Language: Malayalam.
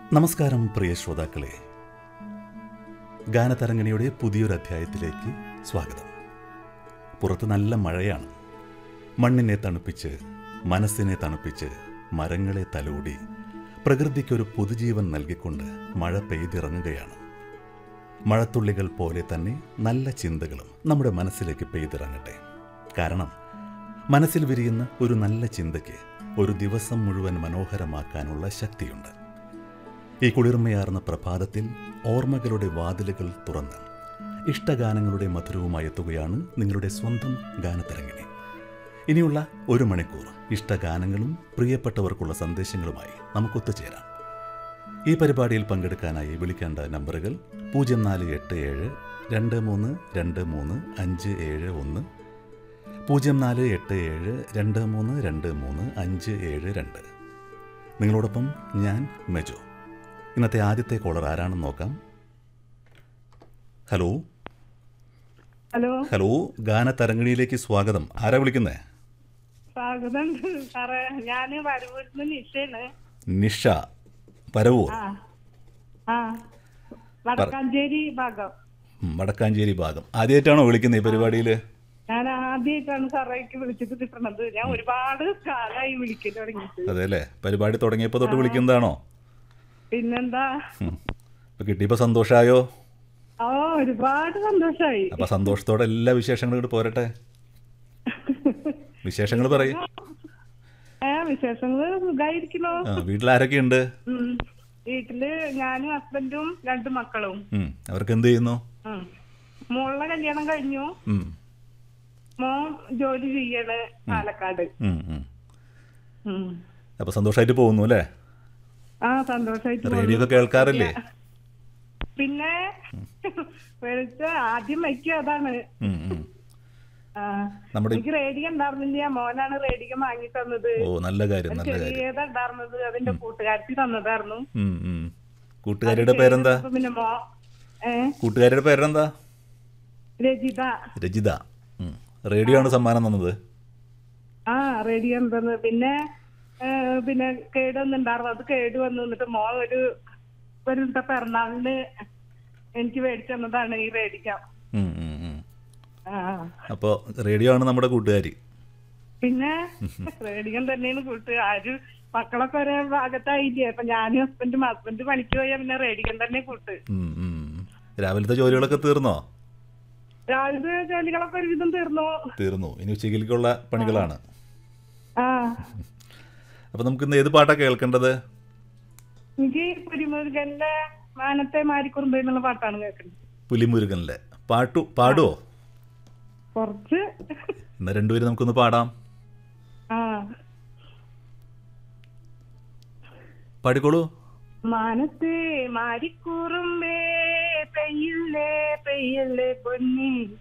നമസ്കാരം പ്രിയ ശ്രോതാക്കളെ ഗാനതരംഗിണിയുടെ പുതിയൊരു അധ്യായത്തിലേക്ക് സ്വാഗതം പുറത്ത് നല്ല മഴയാണ് മണ്ണിനെ തണുപ്പിച്ച് മനസ്സിനെ തണുപ്പിച്ച് മരങ്ങളെ തലോടി പ്രകൃതിക്കൊരു പുതുജീവൻ നൽകിക്കൊണ്ട് മഴ പെയ്തിറങ്ങുകയാണ് മഴത്തുള്ളികൾ പോലെ തന്നെ നല്ല ചിന്തകളും നമ്മുടെ മനസ്സിലേക്ക് പെയ്തിറങ്ങട്ടെ കാരണം മനസ്സിൽ വിരിയുന്ന ഒരു നല്ല ചിന്തയ്ക്ക് ഒരു ദിവസം മുഴുവൻ മനോഹരമാക്കാനുള്ള ശക്തിയുണ്ട് ഈ കുളിർമയാർന്ന പ്രഭാതത്തിൽ ഓർമ്മകളുടെ വാതിലുകൾ തുറന്ന് ഇഷ്ടഗാനങ്ങളുടെ മധുരവുമായി എത്തുകയാണ് നിങ്ങളുടെ സ്വന്തം ഗാനതരംഗിണി ഇനിയുള്ള ഒരു മണിക്കൂർ ഇഷ്ടഗാനങ്ങളും പ്രിയപ്പെട്ടവർക്കുള്ള സന്ദേശങ്ങളുമായി നമുക്ക് ഒത്തുചേരാം ഈ പരിപാടിയിൽ പങ്കെടുക്കാനായി വിളിക്കേണ്ട നമ്പറുകൾ പൂജ്യം നാല് എട്ട് ഏഴ് രണ്ട് മൂന്ന് രണ്ട് മൂന്ന് അഞ്ച് ഏഴ് ഒന്ന് പൂജ്യം നാല് എട്ട് ഏഴ് രണ്ട് മൂന്ന് രണ്ട് മൂന്ന് അഞ്ച് ഏഴ് രണ്ട് നിങ്ങളോടൊപ്പം ഞാൻ മെജോ ഇന്നത്തെ ആദ്യത്തെ കോളർ ആരാണെന്ന് നോക്കാം ഹലോ ഹലോ ഹലോ ഗാനതരംഗിണിയിലേക്ക് സ്വാഗതം ആരാ വിളിക്കുന്നേ സ്വാഗതം സാറേ ഞാന് വരവൂരിന്ന് നിഷയാണ് നിഷ പരവൂർ ആ ആ വടക്കാഞ്ചേരി ഭാഗം ഉം, വടക്കാഞ്ചേരി ഭാഗം ആദ്യമായിട്ടാണോ വിളിക്കുന്നത് ഈ പരിപാടിയിൽ ഞാൻ ആദ്യമായിട്ടാണ് സാറേക്ക് വിളിച്ചിട്ട് കിട്ടണത് ഞാൻ ഒരുപാട് കാലമായി വിളിക്കൽ തുടങ്ങിയിട്ട് അതെ അല്ലേ പരിപാടി തുടങ്ങിയപ്പോൾ തൊട്ട് വിളിക്കുന്നതാണോ പിന്നെന്താ ഉം. ഇപ്പൊ കിട്ടിയപ്പോൾ സന്തോഷമായോ ഓ ഒരുപാട് സന്തോഷായി അപ്പൊ സന്തോഷത്തോടെ എല്ലാ വിശേഷങ്ങളും ഇങ്ങോട്ട് പോരട്ടെ വിശേഷങ്ങൾ പറയും ഏ വിശേഷങ്ങള് സുഖായിരിക്കണോ ആ വീട്ടിലാരൊക്കെയുണ്ട് ഉം. വീട്ടില് ഞാനും ഹസ്ബൻഡും രണ്ട് മക്കളും ഉം, അവർക്ക് എന്ത് ചെയ്യുന്നു ഉം. മോളുടെ കല്യാണം കഴിഞ്ഞു ഉം, മോൻ ജോലി ചെയ്യണ് പാലക്കാട് ഉം, ഉം. ഉം. അപ്പൊ സന്തോഷമായിട്ട് പോകുന്നു അല്ലേ ആ സന്തോഷായിട്ട് റേഡിയോ ഒക്കെ കേൾക്കാറില്ലേ പിന്നെ വിളിച്ച ആദ്യം വയ്ക്കുക അതാണ് ഉം, ഉം. ആ. നമ്മുടെ എനിക്ക് റേഡിയോ ഉണ്ടായിരുന്നില്ല മോനാണ് റേഡിയോ വാങ്ങി തന്നത് ഓ നല്ല കാര്യം നല്ല കാര്യം ചെറിയതാ ഉണ്ടായിരുന്നത് അതിന്റെ കൂട്ടുകാരത്തി തന്നതായിരുന്നു ഉം, ഉം. കൂട്ടുകാരിയുടെ പേരെന്താ അപ്പൊ പിന്നെ മോ ഏ കൂട്ടുകാരിയുടെ പേരെന്താ രജിത രജിത ഉം. റേഡിയോ ആണ് സമ്മാനം തന്നത് ആ റേഡിയോ ഉണ്ടെന്ന് പിന്നെ ഏ, പിന്നെ കേട് വന്നിണ്ടായിരുന്നു അത് കേട് വന്നു എന്നിട്ട് മോൻ ഒരു ഒരു ദിവസത്തെ പിറന്നാളിന് എനിക്ക് മേടിച്ചു തന്നതാണ് ഈ റേഡിയോ ഉം, ഉം, ഉം. ആ അപ്പോൾ റേഡിയോ ആണ് നമ്മുടെ കൂട്ടുകാരി പിന്നെ റേഡിയോ തന്നെയാണ് കൂട്ട് ആരും മക്കളൊക്കെ ഒരേ ഭാഗത്തായില്ലേ അപ്പൊ ഞാനും ഹസ്ബൻഡും ഹസ്ബൻഡ് പണിക്ക് പോയാ പിന്നെ റേഡിയോ തന്നെ കൂട്ട് ഉം, ഉം. രാവിലത്തെ ജോലികളൊക്കെ തീർന്നോ രാവിലത്തെ ജോലികളൊക്കെ ഒരുവിധം തീർന്നു തീർന്നു ഇനി ഉച്ചയിലേക്കുള്ള പണികളാണ് ആ അപ്പൊ നമുക്ക് ഇന്ന് ഏത് പാട്ടാ കേൾക്കേണ്ടത് എനിക്ക് പുരിമുരുകന്റെ മാനത്തെ മാരിക്കുറുമ്പ് എന്നുള്ള പാട്ടാണ് കേൾക്കുന്നത് പുലിമുരുകനിലെ പാട്ടു പാടുവോ കുറച്ച് ഇന്ന് രണ്ടുപേരും നമുക്കൊന്ന് പാടാം ആ പാടിക്കോളൂ മാനത്തെ മാരിക്കൂറുമ്പേ പെയ്യല്ലേ പെയ്യല്ലേ പൊന്നി